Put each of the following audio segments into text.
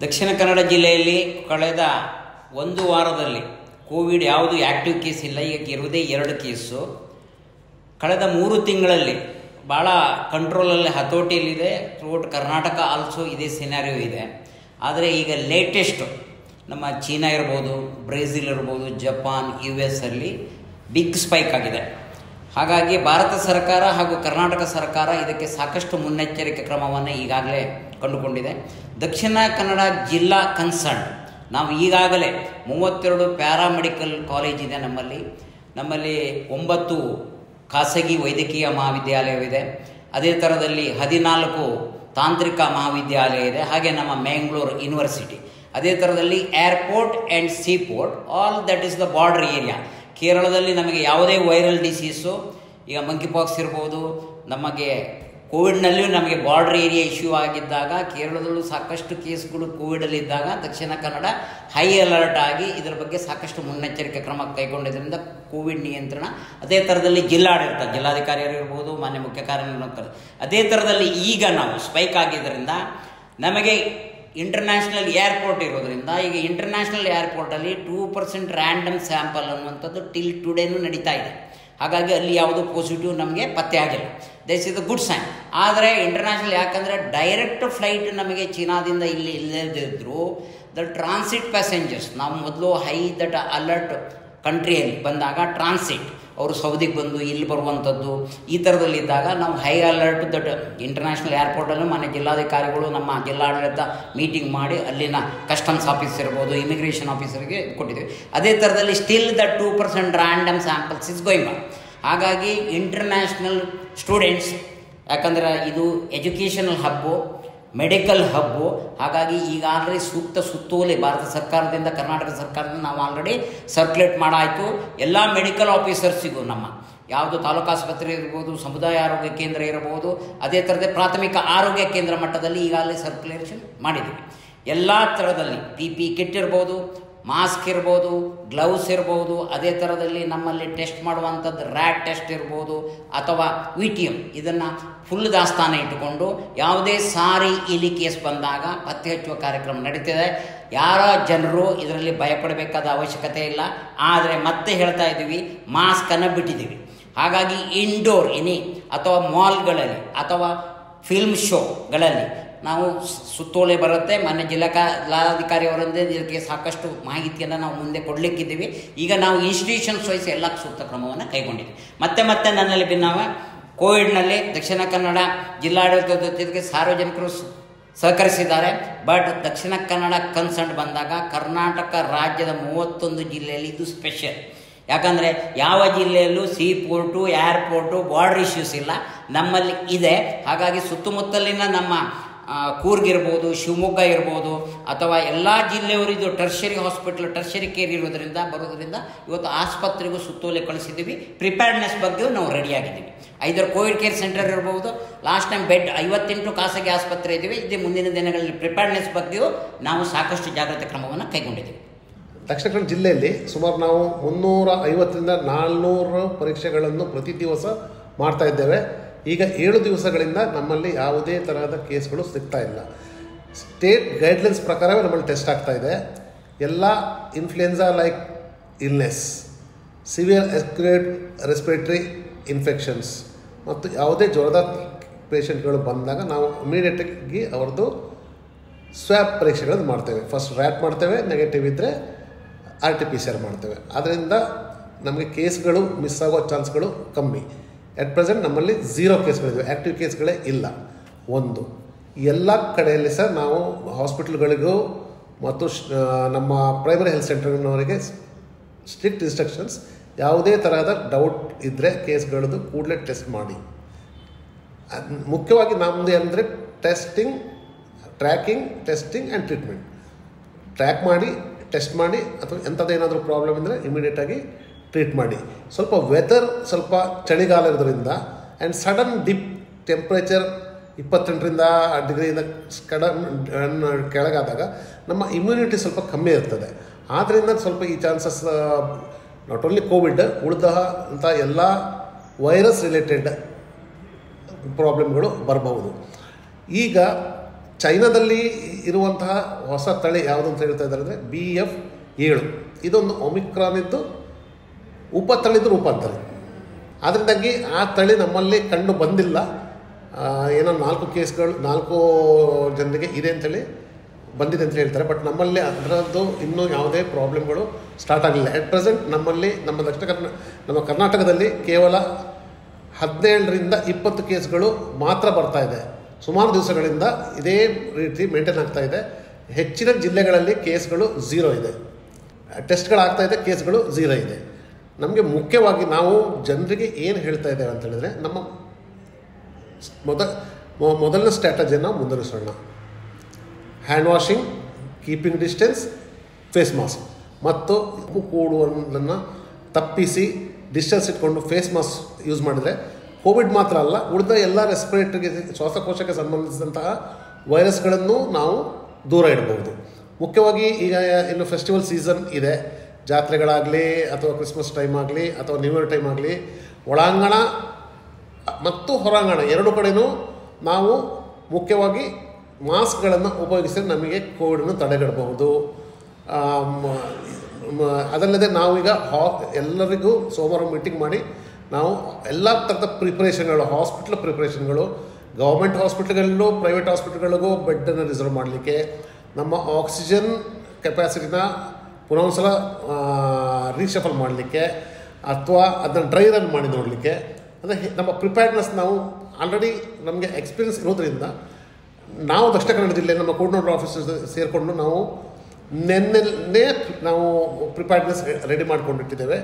ದಕ್ಷಿಣ ಕನ್ನಡ ಜಿಲ್ಲೆಯಲ್ಲಿ ಕಳೆದ ಒಂದು ವಾರದಲ್ಲಿ ಕೋವಿಡ್ ಯಾವುದು ಆ್ಯಕ್ಟಿವ್ ಕೇಸ್ ಇಲ್ಲ ಈಗ ಇರುವುದೇ ಎರಡು ಕೇಸು ಕಳೆದ ಮೂರು ತಿಂಗಳಲ್ಲಿ ಭಾಳ ಕಂಟ್ರೋಲಲ್ಲಿ ಹತೋಟಿಯಲ್ಲಿದೆ ಥ್ರೂಔಟ್ ಕರ್ನಾಟಕ ಆಲ್ಸೋ ಇದೇ ಸಿನಾರಿಯೋ ಇದೆ ಆದರೆ ಈಗ ಲೇಟೆಸ್ಟು ನಮ್ಮ ಚೀನಾ ಇರ್ಬೋದು ಬ್ರೆಜಿಲ್ ಇರ್ಬೋದು ಜಪಾನ್ ಯು ಎಸ್ ಅಲ್ಲಿ ಬಿಗ್ ಸ್ಪೈಕ್ ಆಗಿದೆ ಹಾಗಾಗಿ ಭಾರತ ಸರ್ಕಾರ ಹಾಗೂ ಕರ್ನಾಟಕ ಸರ್ಕಾರ ಇದಕ್ಕೆ ಸಾಕಷ್ಟು ಮುನ್ನೆಚ್ಚರಿಕೆ ಕ್ರಮವನ್ನು ಈಗಾಗಲೇ ಕಂಡುಕೊಂಡಿದೆ ದಕ್ಷಿಣ ಕನ್ನಡ ಜಿಲ್ಲಾ ಕನ್ಸರ್ನ್ ನಾವು ಈಗಾಗಲೇ ಮೂವತ್ತೆರಡು ಪ್ಯಾರಾಮೆಡಿಕಲ್ ಕಾಲೇಜ್ ಇದೆ ನಮ್ಮಲ್ಲಿ ನಮ್ಮಲ್ಲಿ ಒಂಬತ್ತು ಖಾಸಗಿ ವೈದ್ಯಕೀಯ ಮಹಾವಿದ್ಯಾಲಯವಿದೆ ಅದೇ ಥರದಲ್ಲಿ ಹದಿನಾಲ್ಕು ತಾಂತ್ರಿಕ ಮಹಾವಿದ್ಯಾಲಯ ಇದೆ ಹಾಗೆ ನಮ್ಮ ಮ್ಯಾಂಗ್ಳೂರು ಯೂನಿವರ್ಸಿಟಿ ಅದೇ ಥರದಲ್ಲಿ airport and seaport all that is the border area ಕೇರಳದಲ್ಲಿ ನಮಗೆ ಯಾವುದೇ ವೈರಲ್ ಡಿಸೀಸು ಈಗ ಮಂಕಿ ಪಾಕ್ಸ್ ಇರ್ಬೋದು ನಮಗೆ ಕೋವಿಡ್ನಲ್ಲಿಯೂ ನಮಗೆ ಬಾರ್ಡರ್ ಏರಿಯಾ ಇಶ್ಯೂ ಆಗಿದ್ದಾಗ ಕೇರಳದಲ್ಲೂ ಸಾಕಷ್ಟು ಕೇಸ್ಗಳು ಕೋವಿಡಲ್ಲಿದ್ದಾಗ ದಕ್ಷಿಣ ಕನ್ನಡ ಹೈ ಅಲರ್ಟ್ ಆಗಿ ಇದರ ಬಗ್ಗೆ ಸಾಕಷ್ಟು ಮುನ್ನೆಚ್ಚರಿಕೆ ಕ್ರಮ ಕೈಗೊಂಡಿದ್ದರಿಂದ ಕೋವಿಡ್ ನಿಯಂತ್ರಣ ಅದೇ ಥರದಲ್ಲಿ ಜಿಲ್ಲಾಡಳಿತ ಜಿಲ್ಲಾಧಿಕಾರಿಯರು ಇರ್ಬೋದು ಮಾನ್ಯ ಮುಖ್ಯ ಕಾರ್ಯನಿರ್ವಾಹಕರು ಅದೇ ಥರದಲ್ಲಿ ಈಗ ನಾವು ಸ್ಪೈಕ್ ಆಗಿದ್ದರಿಂದ ನಮಗೆ ಇಂಟರ್ನ್ಯಾಷನಲ್ ಏರ್ಪೋರ್ಟ್ ಇರೋದ್ರಿಂದ ಈಗ ಇಂಟರ್ನ್ಯಾಷನಲ್ ಏರ್ಪೋರ್ಟಲ್ಲಿ ಟೂ ಪರ್ಸೆಂಟ್ ರ್ಯಾಂಡಮ್ ಸ್ಯಾಂಪಲ್ ಅನ್ನುವಂಥದ್ದು ಟಿಲ್ ಟುಡೇನೂ ನಡೀತಾ ಇದೆ ಹಾಗಾಗಿ ಅಲ್ಲಿ ಯಾವುದೂ ಪಾಸಿಟಿವ್ ನಮಗೆ ಪತ್ತೆ ಆಗಿಲ್ಲ this is the good sign ಆದರೆ ಇಂಟರ್ನ್ಯಾಷನಲ್ ಯಾಕಂದರೆ ಡೈರೆಕ್ಟ್ ಫ್ಲೈಟ್ ನಮಗೆ ಚೀನಾದಿಂದ ಇಲ್ಲಿ ಇಲ್ಲದಿದ್ದರೂ ದ ಟ್ರಾನ್ಸಿಟ್ ಪ್ಯಾಸೆಂಜರ್ಸ್ ನಾವು ಮೊದಲು ಹೈ ದಟ್ ಅಲರ್ಟ್ ಕಂಟ್ರಿಯಲ್ಲಿ ಬಂದಾಗ ಟ್ರಾನ್ಸಿಟ್ ಅವರು ಸೌದಿಗೆ ಬಂದು ಇಲ್ಲಿ ಬರುವಂಥದ್ದು ಈ ಥರದಲ್ಲಿದ್ದಾಗ ನಾವು ಹೈ ಅಲರ್ಟ್ ದಟ್ ಇಂಟರ್ನ್ಯಾಷನಲ್ ಏರ್ಪೋರ್ಟಲ್ಲೂ ಮನೆ ಜಿಲ್ಲಾಧಿಕಾರಿಗಳು ನಮ್ಮ ಜಿಲ್ಲಾಡಳಿತ ಮೀಟಿಂಗ್ ಮಾಡಿ ಅಲ್ಲಿನ ಕಸ್ಟಮ್ಸ್ ಆಫೀಸ್ ಇರ್ಬೋದು ಇಮಿಗ್ರೇಷನ್ ಆಫೀಸರ್ಗೆ ಕೊಟ್ಟಿದ್ದೀವಿ ಅದೇ ಥರದಲ್ಲಿ still the two percent random samples is going on ಹಾಗಾಗಿ ಇಂಟರ್ನ್ಯಾಷನಲ್ ಸ್ಟೂಡೆಂಟ್ಸ್ ಯಾಕಂದರೆ ಇದು ಎಜುಕೇಷನಲ್ ಹಬ್ಬು ಮೆಡಿಕಲ್ ಹಬ್ಬು ಹಾಗಾಗಿ ಈಗಾಗಲೇ ಸೂಕ್ತ ಸುತ್ತೋಲೆ ಭಾರತ ಸರ್ಕಾರದಿಂದ ಕರ್ನಾಟಕ ಸರ್ಕಾರದಿಂದ ನಾವು ಆಲ್ರೆಡಿ ಸರ್ಕ್ಯುಲೇಟ್ ಮಾಡಾಯಿತು ಎಲ್ಲ ಮೆಡಿಕಲ್ ಆಫೀಸರ್ಸಿಗೂ ನಮ್ಮ ಯಾವುದು ತಾಲೂಕು ಆಸ್ಪತ್ರೆ ಇರ್ಬೋದು ಸಮುದಾಯ ಆರೋಗ್ಯ ಕೇಂದ್ರ ಇರಬಹುದು ಅದೇ ಥರದ ಪ್ರಾಥಮಿಕ ಆರೋಗ್ಯ ಕೇಂದ್ರ ಮಟ್ಟದಲ್ಲಿ ಈಗಾಗಲೇ ಸರ್ಕ್ಯುಲೇಷನ್ ಮಾಡಿದ್ದೀವಿ ಎಲ್ಲ ಥರದಲ್ಲಿ ಪಿ ಪಿ ಕಿಟ್ ಇರ್ಬೋದು ಮಾಸ್ಕ್ ಇರ್ಬೋದು ಗ್ಲೌಸ್ ಇರ್ಬೋದು ಅದೇ ಥರದಲ್ಲಿ ನಮ್ಮಲ್ಲಿ ಟೆಸ್ಟ್ ಮಾಡುವಂಥದ್ದು ರ್ಯಾಟ್ ಟೆಸ್ಟ್ ಇರ್ಬೋದು ಅಥವಾ ವಿ ಟಿ ಎಮ್ ಇದನ್ನು ಫುಲ್ ದಾಸ್ತಾನ ಇಟ್ಟುಕೊಂಡು ಯಾವುದೇ ಸಾರಿ ಇಲಿ ಕೇಸ್ ಬಂದಾಗ ಪತ್ತೆ ಹಚ್ಚುವ ಕಾರ್ಯಕ್ರಮ ನಡೀತಿದೆ ಯಾರ ಜನರು ಇದರಲ್ಲಿ ಭಯಪಡಬೇಕಾದ ಅವಶ್ಯಕತೆ ಇಲ್ಲ ಆದರೆ ಮತ್ತೆ ಹೇಳ್ತಾ ಇದ್ದೀವಿ ಮಾಸ್ಕನ್ನು ಬಿಟ್ಟಿದ್ದೀವಿ ಹಾಗಾಗಿ ಇಂಡೋರ್ ಎನಿ ಅಥವಾ ಮಾಲ್ಗಳಲ್ಲಿ ಅಥವಾ ಫಿಲ್ಮ್ ಶೋಗಳಲ್ಲಿ ನಾವು ಸುತ್ತೋಲೆ ಬರುತ್ತೆ ಮೊನ್ನೆ ಜಿಲ್ಲಾ ಜಿಲ್ಲಾಧಿಕಾರಿ ಅವರಿಂದ ಇದಕ್ಕೆ ಸಾಕಷ್ಟು ಮಾಹಿತಿಯನ್ನು ನಾವು ಮುಂದೆ ಕೊಡಲಿಕ್ಕಿದ್ದೀವಿ ಈಗ ನಾವು ಇನ್ಸ್ಟಿಟ್ಯೂಷನ್ಸ್ ವೈಸ್ ಎಲ್ಲ ಸೂಕ್ತ ಕ್ರಮವನ್ನು ಕೈಗೊಂಡಿದ್ದೀವಿ ಮತ್ತೆ ಮತ್ತೆ ನನ್ನಲ್ಲಿ ಭಿನ್ನವ ಕೋವಿಡ್ನಲ್ಲಿ ದಕ್ಷಿಣ ಕನ್ನಡ ಜಿಲ್ಲಾಡಳಿತದ ಜೊತೆಗೆ ಸಾರ್ವಜನಿಕರು ಸಹಕರಿಸಿದ್ದಾರೆ ಬಟ್ ದಕ್ಷಿಣ ಕನ್ನಡ ಕನ್ಸರ್ನ್ ಬಂದಾಗ ಕರ್ನಾಟಕ ರಾಜ್ಯದ ಮೂವತ್ತೊಂದು ಜಿಲ್ಲೆಯಲ್ಲಿ ಇದು ಸ್ಪೆಷಲ್ ಯಾಕಂದರೆ ಯಾವ ಜಿಲ್ಲೆಯಲ್ಲೂ seaport airport border issues ಇಲ್ಲ ನಮ್ಮಲ್ಲಿ ಇದೆ ಹಾಗಾಗಿ ಸುತ್ತಮುತ್ತಲಿನ ನಮ್ಮ ಕೂರ್ಗಿರ್ಬೋದು ಶಿವಮೊಗ್ಗ ಇರ್ಬೋದು ಅಥವಾ ಎಲ್ಲ ಜಿಲ್ಲೆಯವರಿದು ಟರ್ಷರಿ ಹಾಸ್ಪಿಟ್ಲ್ ಟರ್ಷರಿ ಕೇರ್ ಇರೋದ್ರಿಂದ ಬರೋದ್ರಿಂದ ಇವತ್ತು ಆಸ್ಪತ್ರೆಗೂ ಸುತ್ತೋಲೆ ಕಳಿಸಿದ್ದೀವಿ ಪ್ರಿಪೇರ್ಡ್ನೆಸ್ ಬಗ್ಗೆಯೂ ನಾವು ರೆಡಿಯಾಗಿದ್ದೀವಿ ಐದರ ಕೋವಿಡ್ ಕೇರ್ ಸೆಂಟರ್ ಇರ್ಬೋದು ಲಾಸ್ಟ್ ಟೈಮ್ ಬೆಡ್ ಐವತ್ತೆಂಟು ಖಾಸಗಿ ಆಸ್ಪತ್ರೆ ಇದ್ದೀವಿ ಇದೇ ಮುಂದಿನ ದಿನಗಳಲ್ಲಿ ಪ್ರಿಪೇರ್ಡ್ನೆಸ್ ಬಗ್ಗೆಯೂ ನಾವು ಸಾಕಷ್ಟು ಜಾಗ್ರತೆ ಕ್ರಮವನ್ನು ಕೈಗೊಂಡಿದ್ದೀವಿ ದಕ್ಷಿಣ ಕನ್ನಡ ಜಿಲ್ಲೆಯಲ್ಲಿ ಸುಮಾರು ನಾವು ಮುನ್ನೂರ ಐವತ್ತರಿಂದ ನಾಲ್ನೂರು ಪರೀಕ್ಷೆಗಳನ್ನು ಪ್ರತಿ ದಿವಸ ಮಾಡ್ತಾ ಇದ್ದೇವೆ ಈಗ ಏಳು ದಿವಸಗಳಿಂದ ನಮ್ಮಲ್ಲಿ ಯಾವುದೇ ತರಹದ ಕೇಸ್ಗಳು ಸಿಗ್ತಾ ಇಲ್ಲ ಸ್ಟೇಟ್ ಗೈಡ್ಲೈನ್ಸ್ ಪ್ರಕಾರವೇ ನಮ್ಮಲ್ಲಿ ಟೆಸ್ಟ್ ಆಗ್ತಾ ಇದೆ ಎಲ್ಲ influenza like illness severe acute respiratory infections ಮತ್ತು ಯಾವುದೇ ಜ್ವರದ ಪೇಷಂಟ್ಗಳು ಬಂದಾಗ ನಾವು ಇಮಿಡಿಯೇಟಾಗಿ ಅವ್ರದ್ದು ಸ್ವ್ಯಾಬ್ ಪರೀಕ್ಷೆಗಳನ್ನು ಮಾಡ್ತೇವೆ ಫಸ್ಟ್ ರ್ಯಾಟ್ ಮಾಡ್ತೇವೆ ನೆಗೆಟಿವ್ ಇದ್ದರೆ R T P C R ಮಾಡ್ತೇವೆ ಅದರಿಂದ ನಮಗೆ ಕೇಸ್ಗಳು ಮಿಸ್ ಆಗೋ ಚಾನ್ಸ್ಗಳು ಕಮ್ಮಿ ಎಟ್ ಪ್ರೆಸೆಂಟ್ ನಮ್ಮಲ್ಲಿ ಝೀರೋ ಕೇಸ್ಗಳಿವೆ ಆ್ಯಕ್ಟಿವ್ ಕೇಸ್ಗಳೇ ಇಲ್ಲ ಒಂದು ಎಲ್ಲ ಕಡೆಯಲ್ಲಿ ಸಹ ನಾವು ಹಾಸ್ಪಿಟಲ್ಗಳಿಗೂ ಮತ್ತು ನಮ್ಮ ಪ್ರೈಮರಿ ಹೆಲ್ತ್ ಸೆಂಟರ್ನವರಿಗೆ ಸ್ಟ್ರಿಕ್ಟ್ ಇನ್ಸ್ಟ್ರಕ್ಷನ್ಸ್ ಯಾವುದೇ ತರಹದ ಡೌಟ್ ಇದ್ದರೆ ಕೇಸ್ಗಳದ್ದು ಕೂಡಲೇ ಟೆಸ್ಟ್ ಮಾಡಿ ಮುಖ್ಯವಾಗಿ ನಮ್ಮದು ಅಂದರೆ testing tracking testing and treatment track ಮಾಡಿ ಟೆಸ್ಟ್ ಮಾಡಿ ಅಥವಾ ಎಂಥದ್ದೇನಾದರೂ ಪ್ರಾಬ್ಲಮ್ ಇದ್ದರೆ ಇಮಿಡಿಯೇಟಾಗಿ ಟ್ರೀಟ್ ಮಾಡಿ ಸ್ವಲ್ಪ ವೆದರ್ ಸ್ವಲ್ಪ ಚಳಿಗಾಲ ಇರೋದ್ರಿಂದ ಆ್ಯಂಡ್ ಸಡನ್ ಡಿಪ್ ಟೆಂಪ್ರೇಚರ್ ಇಪ್ಪತ್ತೆಂಟರಿಂದ ಡಿಗ್ರಿಯಿಂದ ಕಡ ಕೆಳಗಾದಾಗ ನಮ್ಮ ಇಮ್ಯುನಿಟಿ ಸ್ವಲ್ಪ ಕಮ್ಮಿ ಇರ್ತದೆ ಆದ್ದರಿಂದ ಸ್ವಲ್ಪ ಈ ಚಾನ್ಸಸ್ ನಾಟ್ ಓನ್ಲಿ ಕೋವಿಡ್ ಉಳಿದ ಅಂಥ ಎಲ್ಲ ವೈರಸ್ ರಿಲೇಟೆಡ್ ಪ್ರಾಬ್ಲಮ್ಗಳು ಬರಬಹುದು ಈಗ ಚೈನಾದಲ್ಲಿ ಇರುವಂತಹ ಹೊಸ ತಳಿ ಯಾವುದು ಅಂತ ಹೇಳ್ತಾ ಇದ್ದಾರೆ ಅಂದರೆ ಬಿ ಎಫ್ ಏಳು ಇದೊಂದು ಒಮಿಕ್ರಾನಿದ್ದು ಉಪತಳಿದು ರೂಪಾಂತರ ಅದರಿಂದಾಗಿ ಆ ತಳಿ ನಮ್ಮಲ್ಲಿ ಕಂಡು ಬಂದಿಲ್ಲ ಆ, ಏನೋ ನಾಲ್ಕು ಕೇಸ್ಗಳು ನಾಲ್ಕು ಜನರಿಗೆ ಇದೆ ಅಂತೇಳಿ ಬಂದಿದೆ ಅಂತ ಹೇಳ್ತಾರೆ ಬಟ್ ನಮ್ಮಲ್ಲಿ ಅದರದ್ದು ಇನ್ನೂ ಯಾವುದೇ ಪ್ರಾಬ್ಲಮ್ಗಳು ಸ್ಟಾರ್ಟ್ ಆಗಲಿಲ್ಲ ಎಟ್ ಪ್ರೆಸೆಂಟ್ ನಮ್ಮಲ್ಲಿ ನಮ್ಮ ದಕ್ಷಿಣ ಕರ್ನಾ ನಮ್ಮ ಕರ್ನಾಟಕದಲ್ಲಿ ಕೇವಲ ಹದಿನೇಳರಿಂದ ಇಪ್ಪತ್ತು ಕೇಸ್ಗಳು ಮಾತ್ರ ಬರ್ತಾ ಇದೆ ಸುಮಾರು ದಿವಸಗಳಿಂದ ಇದೇ ರೀತಿ ಮೇಂಟೈನ್ ಆಗ್ತಾ ಇದೆ ಹೆಚ್ಚಿನ ಜಿಲ್ಲೆಗಳಲ್ಲಿ ಕೇಸ್ಗಳು ಝೀರೋ ಇದೆ ಟೆಸ್ಟ್ಗಳಾಗ್ತಾ ಇದೆ ಕೇಸ್ಗಳು ಝೀರೋ ಇದೆ ನಮಗೆ ಮುಖ್ಯವಾಗಿ ನಾವು ಜನರಿಗೆ ಏನು ಹೇಳ್ತಾ ಇದ್ದೇವೆ ಅಂತ ಹೇಳಿದ್ರೆ ನಮ್ಮ ಮೊದ ಮೊ- ಮೊದಲನೇ ಸ್ಟ್ರಾಟಜಿಯನ್ನು ಮುಂದುವರಿಸೋಣ hand washing keeping distance face mask ಮತ್ತು ಉಪ್ಪು ಕೂಡುವುದನ್ನು ತಪ್ಪಿಸಿ ಡಿಸ್ಟೆನ್ಸ್ ಇಟ್ಕೊಂಡು ಫೇಸ್ ಮಾಸ್ಕ್ ಯೂಸ್ ಮಾಡಿದರೆ ಕೋವಿಡ್ ಮಾತ್ರ ಅಲ್ಲ ಉಳಿದ ಎಲ್ಲ ರೆಸ್ಪಿರೇಟರಿಗೆ ಶ್ವಾಸಕೋಶಕ್ಕೆ ಸಂಬಂಧಿಸಿದಂತಹ ವೈರಸ್ಗಳನ್ನು ನಾವು ದೂರ ಇಡಬಹುದು ಮುಖ್ಯವಾಗಿ ಈಗ ಇನ್ನು ಫೆಸ್ಟಿವಲ್ ಸೀಸನ್ ಇದೆ ಜಾತ್ರೆಗಳಾಗಲಿ ಅಥವಾ ಕ್ರಿಸ್ಮಸ್ ಟೈಮ್ ಆಗಲಿ ಅಥವಾ ನ್ಯೂ ಇಯರ್ ಟೈಮ್ ಆಗಲಿ ಒಳಾಂಗಣ ಮತ್ತು ಹೊರಾಂಗಣ ಎರಡು ಕಡೆನೂ ನಾವು ಮುಖ್ಯವಾಗಿ ಮಾಸ್ಕ್ಗಳನ್ನು ಉಪಯೋಗಿಸಿದ್ರೆ ನಮಗೆ ಕೋವಿಡನ್ನು ತಡೆಗಟ್ಟಬಹುದು ಆಮ್, ಮ- ಅದಲ್ಲದೆ ನಾವೀಗ ಹಾ ಎಲ್ಲರಿಗೂ ಸೋಮವಾರ ಮೀಟಿಂಗ್ ಮಾಡಿ ನಾವು ಎಲ್ಲ ಥರದ ಪ್ರಿಪ್ರೇಷನ್ಗಳು ಹಾಸ್ಪಿಟ್ಲ್ ಪ್ರಿಪ್ರೇಷನ್ಗಳು ಗೌರ್ಮೆಂಟ್ ಹಾಸ್ಪಿಟ್ಲ್ಗಳಲ್ಲೂ ಪ್ರೈವೇಟ್ ಹಾಸ್ಪಿಟ್ಲ್ಗಳಿಗೂ ಬೆಡ್ಡನ್ನು ರಿಸರ್ವ್ ಮಾಡಲಿಕ್ಕೆ ನಮ್ಮ ಆಕ್ಸಿಜನ್ ಕೆಪಾಸಿಟಿನ ಪುನಃ ಒಂದು ಸಲ ರೀಶಫಲ್ ಮಾಡಲಿಕ್ಕೆ ಅಥವಾ ಅದನ್ನು ಡ್ರೈ ರನ್ ಮಾಡಿ ನೋಡಲಿಕ್ಕೆ ಅಂದರೆ ಹೆ- ನಮ್ಮ ಪ್ರಿಪೇರ್ಡ್ನೆಸ್ ನಾವು ಆಲ್ರೆಡಿ ನಮಗೆ ಎಕ್ಸ್ಪೀರಿಯನ್ಸ್ ಇರೋದ್ರಿಂದ ನಾವು ದಕ್ಷಿಣ ಕನ್ನಡ ಜಿಲ್ಲೆ ನಮ್ಮ ಕೋರ್ಡಿನೇಟರ್ ಆಫೀಸರ್ಸ್ ಸೇರಿಕೊಂಡು ನಾವು ನೆನ್ನೆಲ್ಲೇ ನಾವು ಪ್ರಿಪೇರ್ಡ್ನೆಸ್ ರೆಡಿ ಮಾಡ್ಕೊಂಡಿಟ್ಟಿದ್ದೇವೆ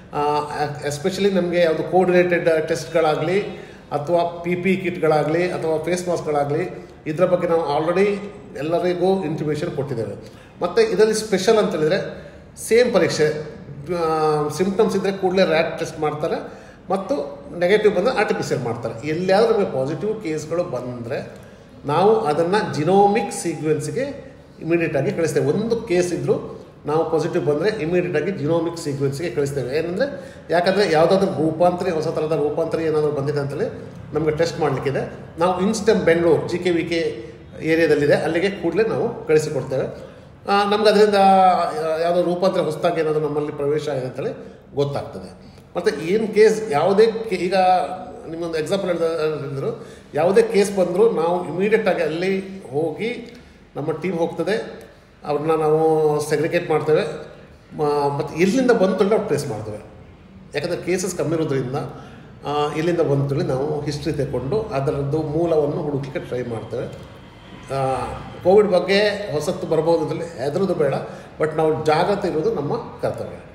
ಎಸ್ಪೆಷಲಿ ನಮಗೆ ಯಾವುದು ಕೋರ್ಡಿನೇಟೆಡ್ ಟೆಸ್ಟ್ಗಳಾಗಲಿ ಅಥವಾ ಪಿ ಪಿ ಕಿಟ್ಗಳಾಗಲಿ ಅಥವಾ ಫೇಸ್ ಮಾಸ್ಕ್ಗಳಾಗಲಿ ಇದರ ಬಗ್ಗೆ ನಾವು ಆಲ್ರೆಡಿ ಎಲ್ಲರಿಗೂ ಇಂಟಿಮೇಷನ್ ಕೊಟ್ಟಿದ್ದೇವೆ ಮತ್ತು ಇದರಲ್ಲಿ ಸ್ಪೆಷಲ್ ಅಂತ ಹೇಳಿದರೆ ಸೇಮ್ ಪರೀಕ್ಷೆ ಸಿಂಪ್ಟಮ್ಸ್ ಇದ್ದರೆ ಕೂಡಲೇ ರ್ಯಾಟ್ ಟೆಸ್ಟ್ ಮಾಡ್ತಾರೆ ಮತ್ತು ನೆಗೆಟಿವ್ ಬಂದರೆ R T P C R ಮಾಡ್ತಾರೆ ಎಲ್ಲಿಯಾದರೂ ನಮಗೆ ಪಾಸಿಟಿವ್ ಕೇಸ್ಗಳು ಬಂದರೆ ನಾವು ಅದನ್ನು ಜಿನೋಮಿಕ್ ಸೀಕ್ವೆನ್ಸ್ಗೆ ಇಮಿಡಿಯೇಟಾಗಿ ಕಳಿಸ್ತೇವೆ ಒಂದು ಕೇಸ್ ಇದ್ದರೂ ನಾವು ಪಾಸಿಟಿವ್ ಬಂದರೆ ಇಮಿಡಿಯೇಟಾಗಿ ಜಿನೋಮಿಕ್ ಸೀಕ್ವೆನ್ಸ್ಗೆ ಕಳಿಸ್ತೇವೆ ಏನಂದರೆ ಯಾಕಂದರೆ ಯಾವುದಾದ್ರೂ ರೂಪಾಂತರಿ ಹೊಸ ಥರದ ರೂಪಾಂತರಿ ಏನಾದರೂ ಬಂದಿದೆ ಅಂತೇಳಿ ನಮಗೆ ಟೆಸ್ಟ್ ಮಾಡಲಿಕ್ಕಿದೆ ನಾವು InStem Bengaluru G K V K ಏರಿಯಾದಲ್ಲಿದೆ ಅಲ್ಲಿಗೆ ಕೂಡಲೇ ನಾವು ಕಳಿಸಿಕೊಡ್ತೇವೆ ನಮ್ಗೆ ಅದರಿಂದ ಯಾವುದೋ ರೂಪಾಂತರ ಹೊಸದಾಗಿ ಏನಾದರೂ ನಮ್ಮಲ್ಲಿ ಪ್ರವೇಶ ಆಗಿದೆ ಅಂತೇಳಿ ಗೊತ್ತಾಗ್ತದೆ ಮತ್ತು ಏನು ಕೇಸ್ ಯಾವುದೇ ಕೇ ಈಗ ನಿಮ್ಮೊಂದು ಎಕ್ಸಾಂಪಲ್ ಹೇಳಿದ ಹೇಳಿದ್ರು ಯಾವುದೇ ಕೇಸ್ ಬಂದರೂ ನಾವು ಇಮಿಡಿಯೇಟಾಗಿ ಅಲ್ಲಿ ಹೋಗಿ ನಮ್ಮ ಟೀಮ್ ಹೋಗ್ತದೆ ಅವ್ರನ್ನ ನಾವು ಸೆಗ್ರಿಗೇಟ್ ಮಾಡ್ತೇವೆ ಮತ್ತು ಎಲ್ಲಿಂದ ಬಂತು ಅಂತ ನಾವು ಟ್ರೇಸ್ ಮಾಡ್ತೇವೆ ಯಾಕಂದರೆ ಕೇಸಸ್ ಕಮ್ಮಿ ಇರೋದ್ರಿಂದ ಆ, ಎಲ್ಲಿಂದ ಬಂತು ನಾವು ಹಿಸ್ಟ್ರಿ ತಗೊಂಡು ಅದರದ್ದು ಮೂಲವನ್ನು ಹುಡುಕಲಿಕ್ಕೆ ಟ್ರೈ ಮಾಡ್ತೇವೆ ಕೋವಿಡ್ ಬಗ್ಗೆ ಹೊಸತ್ತು ಬರ್ಬೋದು ಅಂತೇಳಿ ಹೆದರೋದು ಬೇಡ ಬಟ್ ನಾವು ಜಾಗ್ರತೆ ಇರೋದು ನಮ್ಮ ಕರ್ತವ್ಯ